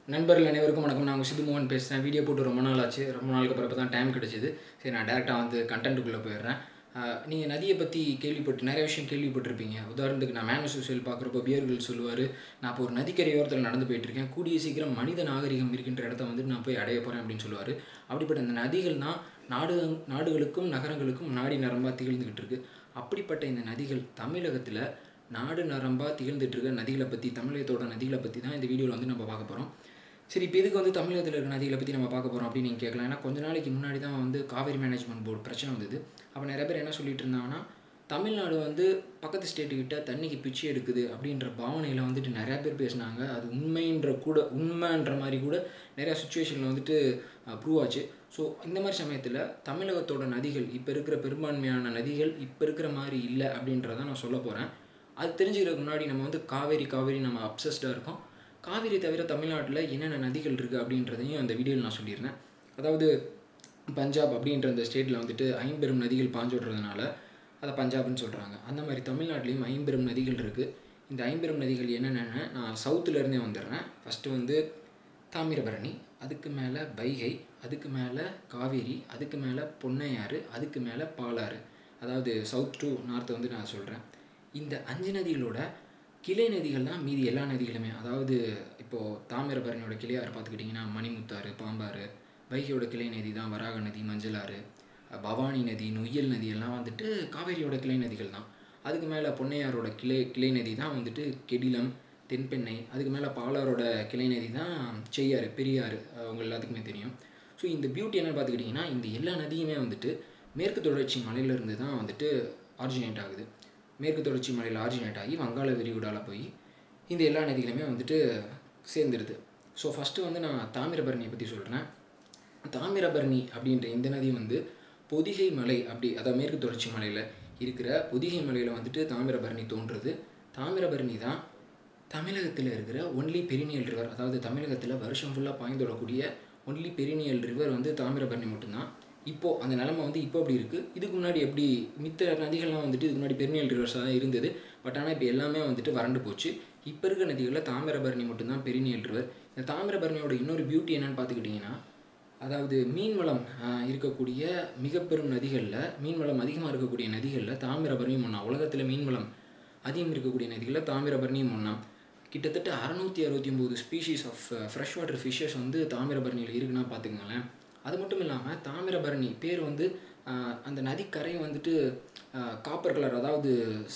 நண்பர்கள் அனைவருக்கும் வணக்கம் நான் உங்கள் சித்து மோகன் பேசுகிறேன் வீடியோ போட்டு ரொம்ப நாள் ஆச்சு ரொம்ப நாளுக்கு அப்புறம் இப்போ தான் டைம் கிடச்சிது சரி நான் டேரெக்டாக வந்து கண்டென்ட்டுக்குள்ளே போயிடுறேன் நீங்கள் நதியை பற்றி கேள்விப்பட்டு நிறைய விஷயம் கேள்விப்பட்டிருப்பீங்க உதாரணத்துக்கு நான் மேனு சோசியல் பார்க்குறப்போ பியர்கள் சொல்லுவார் நான் இப்போ ஒரு நதிக்கரையோரத்தில் நடந்து போயிட்டுருக்கேன் கூடிய சீக்கிரம் மனித நாகரிகம் இருக்கின்ற இடத்த வந்து நான் போய் அடைய போகிறேன் அப்படின்னு சொல்லுவார் அப்படிப்பட்ட இந்த நதிகள் தான் நாடு நாடுகளுக்கும் நகரங்களுக்கும் நாடி நரம்பாக திகழ்ந்துக்கிட்டு இருக்கு அப்படிப்பட்ட இந்த நதிகள் தமிழகத்தில் நாடு நரம்பாக திகழ்ந்துட்டு இருக்க நதிகளை பற்றி தமிழகத்தோட நதிகளை பற்றி தான் இந்த வீடியோவில் வந்து நம்ம பார்க்க போகிறோம் சரி இப்போ இதுக்கு வந்து தமிழகத்தில் இருக்க நதிகளை பற்றி நம்ம பார்க்க போகிறோம் அப்படின்னு நீங்கள் கேட்கலாம் ஏன்னா கொஞ்ச நாளைக்கு முன்னாடி தான் வந்து காவேரி மேனேஜ்மெண்ட் போர்டு பிரச்சனை வந்தது அப்போ நிறைய பேர் என்ன சொல்லிட்டு இருந்தாங்கன்னா தமிழ்நாடு வந்து பக்கத்து ஸ்டேட்டுக்கிட்ட தண்ணிக்கு பிச்சை எடுக்குது அப்படின்ற பாவனையில் வந்துட்டு நிறையா பேர் பேசினாங்க அது உண்மைன்ற கூட உண்மைன்ற மாதிரி கூட நிறையா சுச்சுவேஷனில் வந்துட்டு ப்ரூவ் ஆச்சு ஸோ இந்த மாதிரி சமயத்தில் தமிழகத்தோட நதிகள் இப்போ இருக்கிற பெரும்பான்மையான நதிகள் இப்போ இருக்கிற மாதிரி இல்லை அப்படின்றத நான் சொல்ல போகிறேன் அது தெரிஞ்சுக்கிறதுக்கு முன்னாடி நம்ம வந்து காவேரி காவேரி நம்ம அப்சஸ்டாக இருக்கோம் காவிரி தவிர தமிழ்நாட்டில் என்னென்ன நதிகள் இருக்குது அப்படின்றதையும் அந்த வீடியோவில் நான் சொல்லியிருந்தேன் அதாவது பஞ்சாப் அப்படின்ற அந்த ஸ்டேட்டில் வந்துட்டு ஐம்பெரும் நதிகள் பாஞ்சோடுறதுனால அதை பஞ்சாப்னு சொல்கிறாங்க அந்த மாதிரி தமிழ்நாட்டிலையும் ஐம்பெரும் நதிகள் இருக்குது இந்த ஐம்பெரும் நதிகள் என்னென்னு நான் சவுத்துலேருந்தே வந்துடுறேன் ஃபஸ்ட்டு வந்து தாமிரபரணி அதுக்கு மேலே வைகை அதுக்கு மேலே காவேரி அதுக்கு மேலே பொன்னையாறு அதுக்கு மேலே பாலாறு அதாவது சவுத் டு நார்த் வந்து நான் சொல்கிறேன் இந்த அஞ்சு நதிகளோட கிளை நதிகள் தான் மீதி எல்லா நதிகளுமே அதாவது இப்போது தாமிரபரணியோட கிளையாறு பார்த்துக்கிட்டிங்கன்னா மணிமுத்தாறு பாம்பாறு வைகையோட கிளை நதி தான் வராக நதி மஞ்சளாறு பவானி நதி நொய்யல் நதி எல்லாம் வந்துட்டு காவேரியோட கிளை நதிகள் தான் அதுக்கு மேலே பொன்னையாரோட கிளை கிளை நதி தான் வந்துட்டு கெடிலம் தென்பெண்ணை அதுக்கு மேலே பாலாரோட கிளை நதி தான் செய்யாறு பெரியாறு அவங்க எல்லாத்துக்குமே தெரியும் ஸோ இந்த பியூட்டி என்னன்னு பார்த்துக்கிட்டிங்கன்னா இந்த எல்லா நதியுமே வந்துட்டு மேற்கு தொடர்ச்சி மலையிலேருந்து தான் வந்துட்டு ஆரிஜினேட் ஆகுது மேற்கு தொடர்ச்சி மலையில் ஆரிஜினேட் ஆகி வங்காள விரிகுடால போய் இந்த எல்லா நதிகளுமே வந்துட்டு சேர்ந்துருது ஸோ ஃபஸ்ட்டு வந்து நான் தாமிரபரணியை பற்றி சொல்கிறேன் தாமிரபரணி அப்படின்ற இந்த நதி வந்து பொதிகை மலை அப்படி அதாவது மேற்கு தொடர்ச்சி மலையில் இருக்கிற பொதிகை மலையில் வந்துட்டு தாமிரபரணி தோன்றுறது தாமிரபரணி தான் தமிழகத்தில் இருக்கிற ஒன்லி பெரினியல் ரிவர் அதாவது தமிழகத்தில் வருஷம் ஃபுல்லாக பாய்ந்துடக்கூடிய ஒன்லி பெரினியல் ரிவர் வந்து தாமிரபரணி மட்டும்தான் இப்போது அந்த நிலமை வந்து இப்போ அப்படி இருக்குது இதுக்கு முன்னாடி எப்படி மித்த நதிகள்லாம் வந்துட்டு இதுக்கு முன்னாடி பெருநியல் ரிவர்ஸாக தான் இருந்தது பட் ஆனால் இப்போ எல்லாமே வந்துட்டு வறண்டு போச்சு இப்போ இருக்க நதிகளில் தாமிரபரணி மட்டும்தான் பெருநியல் ரிவர் இந்த தாமிரபரணியோட இன்னொரு பியூட்டி என்னன்னு பார்த்துக்கிட்டிங்கன்னா அதாவது மீன்வளம் இருக்கக்கூடிய மிக பெரும் நதிகளில் மீன்வளம் அதிகமாக இருக்கக்கூடிய நதிகளில் தாமிரபரணியும் ஒன்றா உலகத்தில் மீன்வளம் அதிகம் இருக்கக்கூடிய நதிகளில் தாமிரபரணியும் ஒன்றா கிட்டத்தட்ட அறநூற்றி அறுபத்தி ஒம்பது species of fresh water fishes வந்து தாமிரபரணியில் இருக்குன்னா பார்த்துக்கங்களேன் அது மட்டும் இல்லாமல் தாமிரபரணி பேர் வந்து அந்த நதிக்கரை வந்துட்டு காப்பர் கலர் அதாவது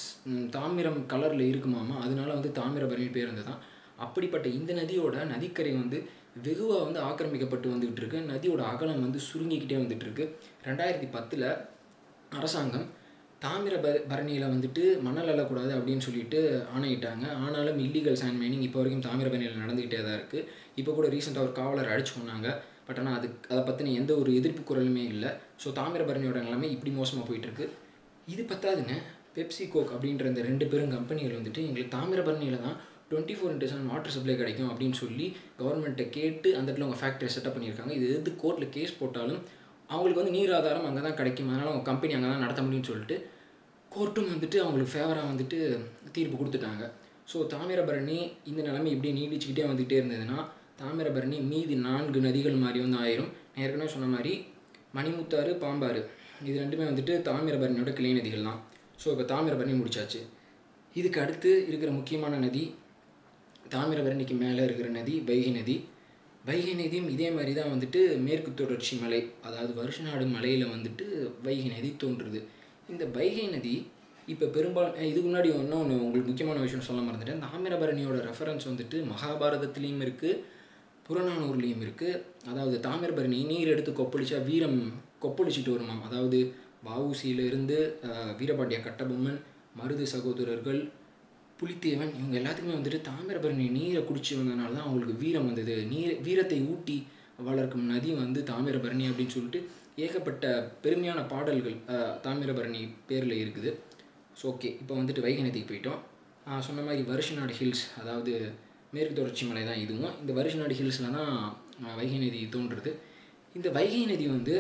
தாமிரம் கலரில் இருக்குமாமா அதனால வந்து தாமிரபரணி பேர் வந்து தான் அப்படிப்பட்ட இந்த நதியோட நதிக்கரை வந்து வெகுவாக வந்து ஆக்கிரமிக்கப்பட்டு வந்துகிட்டு இருக்கு நதியோட அகலம் வந்து சுருங்கிக்கிட்டே வந்துட்டு இருக்கு ரெண்டாயிரத்தி பத்தில் அரசாங்கம் தாமிர ப பரணியில் வந்துட்டு மணல் அள்ளக்கூடாது அப்படின்னு சொல்லிட்டு ஆணையிட்டாங்க ஆனாலும் இல்லீகல் சாண்ட் மைனிங் இப்போ வரைக்கும் தாமிரபரணியில் நடந்துக்கிட்டே தான் இருக்குது இப்போ கூட ரீசெண்டாக ஒரு காவலர் அடிச்சு கொண்டாங்க பட் ஆனால் அது அதை பற்றின எந்த ஒரு எதிர்ப்பு குரலுமே இல்லை ஸோ தாமிரபரணியோட நிலைமை இப்படி மோசமாக போயிட்டுருக்கு இது பத்தாதுங்க பெப்சி கோக் அப்படின்ற இந்த ரெண்டு பேரும் கம்பெனிகள் வந்துட்டு எங்களுக்கு தாமிரபரணியில் தான் twenty four into seven water supply கிடைக்கும் அப்படின்னு சொல்லி கவர்மெண்ட்டை கேட்டு அந்த இடத்துல அவங்க ஃபேக்ட்ரியை செட்டப் பண்ணியிருக்காங்க இது எது கோர்ட்டில் கேஸ் போட்டாலும் அவங்களுக்கு வந்து நீர் ஆதாரம் அங்கே தான் கிடைக்கும் அதனால் அவங்க கம்பெனி அங்கே தான் நடத்த முடியும்னு சொல்லிட்டு கோர்ட்டும் வந்துட்டு அவங்களுக்கு ஃபேவராக வந்துட்டு தீர்ப்பு கொடுத்துட்டாங்க ஸோ தாமிரபரணி இந்த நிலைமை இப்படி நீடிச்சுக்கிட்டே வந்துகிட்டே இருந்ததுன்னா தாமிரபரணி மீதி நான்கு நதிகள் மாதிரி வந்து ஆயிரும் நான் ஏற்கனவே சொன்ன மாதிரி மணிமுத்தாறு பாம்பாறு இது ரெண்டுமே வந்துட்டு தாமிரபரணியோட கிளை நதிகள் தான் ஸோ இப்போ தாமிரபரணி முடிச்சாச்சு இதுக்கு அடுத்து இருக்கிற முக்கியமான நதி தாமிரபரணிக்கு மேலே இருக்கிற நதி வைகை நதி வைகை நதியும் இதே மாதிரி தான் வந்துட்டு மேற்கு தொடர்ச்சி மலை அதாவது வருஷநாடு மலையில் வந்துட்டு வைகை நதி தோன்றுறது இந்த வைகை நதி இப்போ பெரும்பாலும் இதுக்கு முன்னாடி இன்னொன்று உங்களுக்கு முக்கியமான விஷயம் சொல்ல மறந்துட்டேன் தாமிரபரணியோட ரெஃபரன்ஸ் வந்துட்டு மகாபாரதத்துலேயும் இருக்குது புறநானூர்லேயும் இருக்குது அதாவது தாமிரபரணி நீர் எடுத்து கொப்பளிச்சா வீரம் கொப்பளிச்சிட்டு வருமாம் அதாவது வவுசியிலிருந்து வீரபாண்டிய கட்டபொம்மன் மருது சகோதரர்கள் புலித்தேவன் இவங்க எல்லாத்துக்குமே வந்துட்டு தாமிரபரணி நீரை குடிச்சு வந்ததுனால தான் அவங்களுக்கு வீரம் வந்தது நீர் வீரத்தை ஊட்டி வளர்க்கும் நதி வந்து தாமிரபரணி அப்படின்னு சொல்லிட்டு ஏகப்பட்ட பெருமையான பாடல்கள் தாமிரபரணி பேரில் இருக்குது ஸோ ஓகே இப்போ வந்துட்டு வைகை நதிக்கு போயிட்டோம் சொன்ன மாதிரி வருஷநாடு ஹில்ஸ் அதாவது மேற்கு தொடர்ச்சி மலை தான் இதுவும் இந்த வருஷநாடு ஹில்ஸில் தான் வைகை நதி தோன்றுறது இந்த வைகை நதி வந்து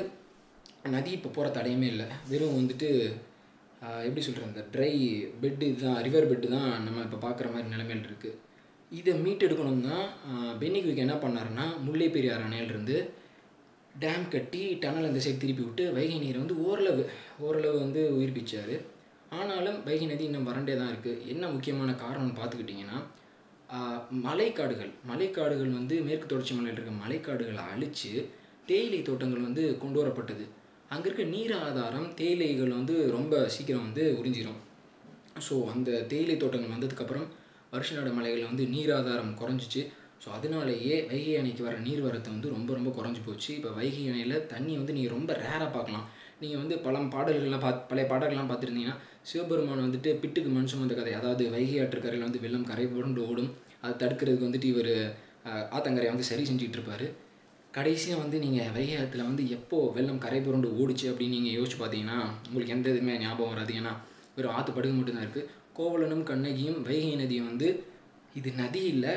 நதி இப்போ போகிற தடையுமே இல்லை வெறும் வந்துட்டு எப்படி சொல்கிறது இந்த ட்ரை பெட்டு இதுதான் ரிவர் பெட்டு தான் நம்ம இப்போ பார்க்குற மாதிரி நிலைமையில் இருக்குது இதை மீட்டெடுக்கணும்னா பென்னிக்விக் என்ன பண்ணாருன்னா முல்லை பெரியார் அணையிலிருந்து டேம் கட்டி டனல் அந்த சைடு திருப்பி விட்டு வைகை நீரை வந்து ஓரளவு ஓரளவு வந்து உயிர்ப்பிச்சார் ஆனாலும் வைகை நதி இன்னும் வறண்டே தான் இருக்குது என்ன முக்கியமான காரணம்னு பார்த்துக்கிட்டிங்கன்னா ஆஹ், மலைக்காடுகள் மலைக்காடுகள் வந்து மேற்கு தொடர்ச்சி மலையில் இருக்க மலைக்காடுகளை அழித்து தேயிலை தோட்டங்கள் வந்து கொண்டு வரப்பட்டது அங்கே இருக்க நீர் ஆதாரம் தேயிலைகள் வந்து ரொம்ப சீக்கிரம் வந்து உறிஞ்சிரும் ஸோ அந்த தேயிலை தோட்டங்கள் வந்ததுக்கப்புறம் வருஷநாடு மலைகளில் வந்து நீர் ஆதாரம் குறைஞ்சிச்சு ஸோ அதனாலேயே வைகை அணைக்கு வர நீர்வரத்து வந்து ரொம்ப ரொம்ப குறைஞ்சி போச்சு இப்போ வைகை அணையில் தண்ணி வந்து நீங்கள் ரொம்ப ரேராக பார்க்கலாம் நீங்கள் வந்து பல பாடல்கள்லாம் பார்த்து பழைய பாடல்கள்லாம் பார்த்துருந்தீங்கன்னா சிவபெருமான் வந்துட்டு பிட்டுக்கு மண் சுமந்த கதை அதாவது வைகை ஆற்றுக்கரையில் வந்து வெள்ளம் கரை புரண்டு ஓடும் அதை தடுக்கிறதுக்கு வந்துட்டு இவர் ஆத்தங்கரையை வந்து சரி செஞ்சுட்டு இருப்பாரு கடைசியாக வந்து நீங்கள் வைகை ஆற்றுல வந்து எப்போ வெள்ளம் கரை புரண்டு ஓடிச்சு அப்படின்னு நீங்கள் யோசிச்சு பார்த்தீங்கன்னா உங்களுக்கு எந்த இதுவுமே ஞாபகம் வராது ஏன்னா வெறும் ஆற்று படுகை மட்டும்தான் இருக்குது கோவலனும் கண்ணகியும் வைகை நதியும் வந்து இது நதி இல்லை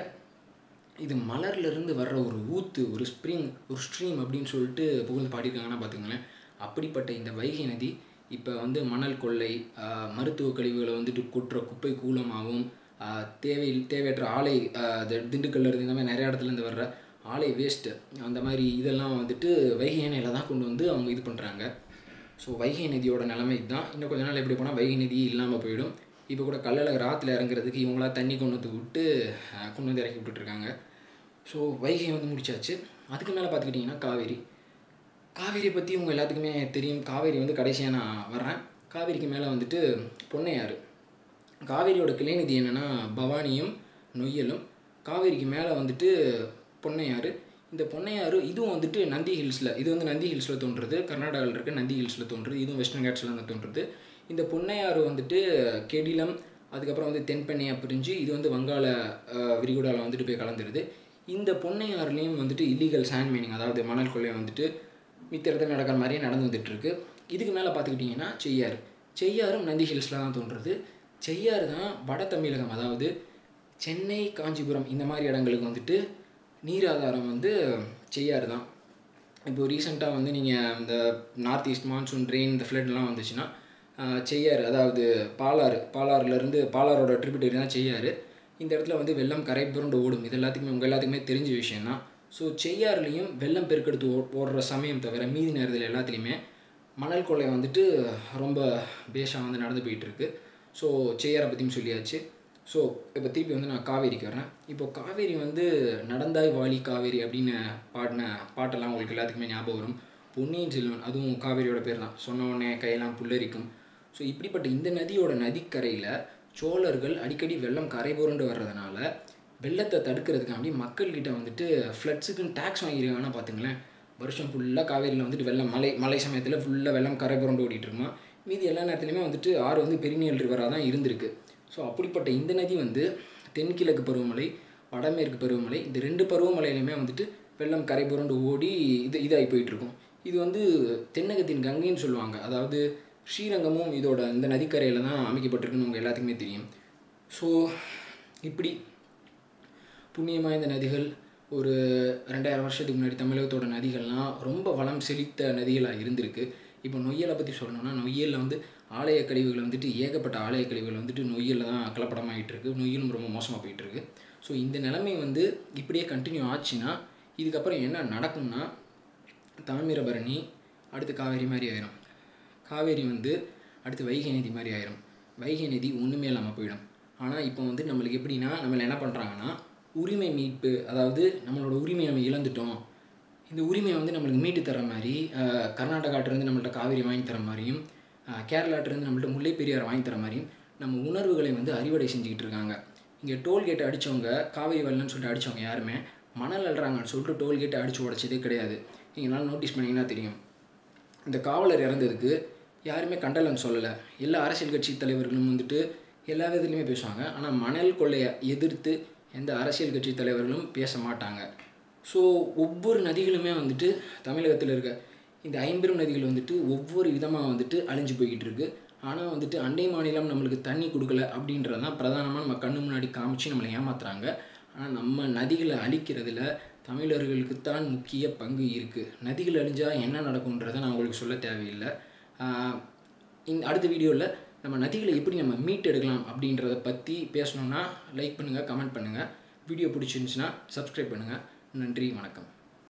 இது மலர்ல இருந்து வர்ற ஒரு ஊத்து ஒரு ஸ்ப்ரிங் ஒரு ஸ்ட்ரீம் அப்படின்னு சொல்லிட்டு புகழ்ந்து பாடியிருக்காங்கன்னா பார்த்துங்களேன் அப்படிப்பட்ட இந்த வைகை நதி இப்போ வந்து மணல் கொள்ளை ஆஹ், மருத்துவ கழிவுகளை வந்துட்டு கொட்டுற குப்பை கூலமாகவும் ஆஹ், தேவை தேவையற்ற ஆலை ஆஹ், அது திண்டுக்கல்ல இருந்து இந்த மாதிரி நிறைய இடத்துல இருந்து வர்ற ஆலை வேஸ்ட்டு அந்த மாதிரி இதெல்லாம் வந்துட்டு வைகை அணையில் தான் கொண்டு வந்து அவங்க இது பண்ணுறாங்க ஸோ வைகை நதியோட நிலைமை இதுதான் இன்னும் கொஞ்ச நாள் எப்படி போனால் வைகை நதி இல்லாமல் போயிடும் இப்போ கூட கல்லழகர் ஆற்றுல இறங்குறதுக்கு இவங்களா தண்ணி கொண்டு வந்து விட்டு அஹ், கொண்டு வந்து இறக்கி விட்டுட்ருக்காங்க ஸோ வைகை வந்து முடிச்சாச்சு அதுக்கு மேலே பார்த்துக்கிட்டிங்கன்னா காவேரி காவேரியை பற்றி உங்கள் எல்லாத்துக்குமே தெரியும் காவேரி வந்து கடைசியாக நான் வர்றேன் காவேரிக்கு மேலே வந்துட்டு பொன்னையாறு காவேரியோட கிளைநிதி என்னென்னா பவானியும் நொய்யலும் காவேரிக்கு மேலே வந்துட்டு பொன்னையாறு இந்த பொன்னையாறு இதுவும் வந்துட்டு நந்தி ஹில்ஸில் இது வந்து நந்தி ஹில்ஸில் தோன்றுறது கர்நாடகாவில் இருக்க நந்தி ஹில்ஸில் தோன்றுறது இதுவும் வெஸ்டர்ன் காட்ஸில் தான் தோன்றுறது இந்த பொன்னையாறு வந்துட்டு கெடிலம் அதுக்கப்புறம் வந்து தென்பெண்ணையாக பிரிஞ்சு இது வந்து வங்காள அஹ், விரிகுடாவில் வந்துட்டு போய் கலந்துருது இந்த பொன்னையாறுலேயும் வந்துட்டு இல்லீகல் சாண்ட் மைனிங் அதாவது மணல் கொள்ளை வந்துட்டு மித்த இடத்துல நடக்கிற மாதிரியே நடந்து வந்துட்டு இருக்கு இதுக்கு மேலே பார்த்துக்கிட்டிங்கன்னா செய்யாறு செய்யாறும் நந்தி ஹில்ஸில் தான் தோன்றுறது செய்யாறு தான் வட தமிழகம் அதாவது சென்னை காஞ்சிபுரம் இந்த மாதிரி இடங்களுக்கு வந்துட்டு நீர் ஆதாரம் வந்து செய்யாறு தான் இப்போ ரீசெண்டாக வந்து நீங்கள் இந்த நார்த் ஈஸ்ட் மான்சூன் ரெயின் இந்த ஃப்ளட்லாம் வந்துச்சுன்னா ஆஹ், செய்யாறு அதாவது பாலாறு பாலாறுலேருந்து பாலாரோட ட்ரிபியூட்டரி தான் செய்யாறு இந்த இடத்துல வந்து வெள்ளம் கரை புரண்டு ஓடும் இது எல்லாத்துக்குமே உங்கள் எல்லாத்துக்குமே தெரிஞ்ச விஷயம் தான் ஸோ செய்யாறுலேயும் வெள்ளம் பெருக்கெடுத்து ஓ ஓடுற சமயம் தவிர மீதி நேரத்தில் எல்லாத்துலேயுமே மணல் கொள்ளை வந்துட்டு ரொம்ப பேஷாக வந்து நடந்து போயிட்டு இருக்கு ஸோ செய்யாரை பற்றியும் சொல்லியாச்சு ஸோ இப்போ திருப்பி வந்து நான் காவேரிக்கு வரேன் இப்போ காவேரி வந்து நடந்தாய் வாலி காவேரி அப்படின்னு பாடின பாட்டெல்லாம் உங்களுக்கு எல்லாத்துக்குமே ஞாபகம் வரும் பொன்னியின் செல்வன் அதுவும் காவேரியோட பேர் தான் சொன்ன உடனே கையெல்லாம் புல்லரிக்கும் ஸோ இப்படிப்பட்ட இந்த நதியோட நதிக்கரையில் சோழர்கள் அடிக்கடி வெள்ளம் கரை புரண்டு வர்றதுனால வெள்ளத்தை தடுக்கிறதுக்காண்டி மக்கள்கிட்ட வந்துட்டு ஃப்ளட்ஸுக்குன்னு டேக்ஸ் வாங்கியிருக்காங்கன்னா பார்த்துங்களேன் வருஷம் ஃபுல்லாக காவேரியில் வந்துட்டு வெள்ளம் மலை மலை சமயத்தில் ஃபுல்லாக வெள்ளம் கரை புரண்டு ஓடிட்டு இருக்குமா மீதி எல்லா நேரத்துலையுமே வந்துட்டு ஆறு வந்து பெருநீல் ரிவராக தான் இருந்திருக்கு ஸோ அப்படிப்பட்ட இந்த நதி வந்து தென்கிழக்கு பருவமழை வடமேற்கு பருவமழை இந்த ரெண்டு பருவமழையிலுமே வந்துட்டு வெள்ளம் கரை புரண்டு ஓடி இது இதாகி போயிட்டுருக்கும் இது வந்து தென்னகத்தின் கங்கைன்னு சொல்லுவாங்க அதாவது ஸ்ரீரங்கமும் இதோட இந்த நதிக்கரையில் தான் அமைக்கப்பட்டிருக்குன்னு உங்கள் எல்லாத்துக்குமே தெரியும் ஸோ இப்படி புண்ணியமாக இந்த நதிகள் ஒரு ரெண்டாயிரம் வருஷத்துக்கு முன்னாடி தமிழகத்தோட நதிகள்லாம் ரொம்ப வளம் செழித்த நதிகளாக இருந்திருக்கு இப்போ நொய்யலை பற்றி சொல்லணும்னா நொய்யலில் வந்து ஆலய கழிவுகள் வந்துட்டு ஏகப்பட்ட ஆலய கழிவுகள் வந்துட்டு நொய்யலில் தான் கலப்படமாகிட்டு இருக்கு நொய்யலும் ரொம்ப மோசமாக போயிட்டு இருக்கு ஸோ இந்த நிலைமை வந்து இப்படியே கண்டினியூ ஆச்சுன்னா இதுக்கப்புறம் என்ன நடக்கும்னா தாமிரபரணி அடுத்து காவேரி மாதிரி ஆயிரும் காவேரி வந்து அடுத்து வைகை நதி மாதிரி ஆயிரும் வைகை நதி ஒன்றுமே இல்லாமல் போயிடும் ஆனால் இப்போ வந்து நம்மளுக்கு எப்படின்னா நம்மளை என்ன பண்ணுறாங்கன்னா உரிமை மீட்பு அதாவது நம்மளோட உரிமையை நம்ம இழந்துட்டோம் இந்த உரிமையை வந்து நம்மளுக்கு மீட்டு தர மாதிரி அஹ், கர்நாடகாட்டிலேருந்து நம்மள்ட்ட காவேரி வாங்கி தர மாதிரியும் அஹ், கேரளாட்டிலேருந்து நம்மள்ட்ட முல்லை பெரியார் வாங்கி தர மாதிரியும் நம்ம உணர்வுகளை வந்து அறுவடை செஞ்சுக்கிட்டு இருக்காங்க இங்கே டோல்கேட் அடித்தவங்க காவேரி வெள்ளம்னு சொல்லிட்டு அடித்தவங்க யாருமே மணல் அள்ளுறாங்கன்னு சொல்லிட்டு டோல்கேட்டை அடித்து உடச்சதே கிடையாது நீங்களால் நோட்டீஸ் பண்ணிங்கன்னா தெரியும் இந்த காவலர் இறந்ததுக்கு யாருமே கண்டனம் சொல்லலை எல்லா அரசியல் கட்சி தலைவர்களும் வந்துட்டு எல்லா விதத்துலையுமே பேசுவாங்க ஆனால் மணல் கொள்ளையை எதிர்த்து எந்த அரசியல் கட்சி தலைவர்களும் பேச மாட்டாங்க ஸோ ஒவ்வொரு நதிகளுமே வந்துட்டு தமிழகத்தில் இருக்க இந்த ஐம்பெரும் நதிகள் வந்துட்டு ஒவ்வொரு விதமாக வந்துட்டு அழிஞ்சு போய்கிட்டு இருக்கு ஆனால் வந்துட்டு அண்டை மாநிலம் நம்மளுக்கு தண்ணி கொடுக்கல அப்படின்றது தான் பிரதானமாக நம்ம கண்ணு முன்னாடி காமிச்சு நம்மளை ஏமாத்துறாங்க ஆனால் நம்ம நதிகளை அழிக்கிறதுல தமிழர்களுக்கு தான் முக்கிய பங்கு இருக்குது நதிகள் அழிஞ்சால் என்ன நடக்கும்ன்றதை நான் உங்களுக்கு சொல்ல தேவையில்லை ஆஹ் இந்த அடுத்த வீடியோவில் நம்ம நதிகளை எப்படி நம்ம மீட் எடுக்கலாம் அப்படின்றத பற்றி பேசணுன்னா லைக் பண்ணுங்கள் கமெண்ட் பண்ணுங்கள் வீடியோ பிடிச்சிருந்துச்சுன்னா சப்ஸ்கிரைப் பண்ணுங்கள் நன்றி வணக்கம்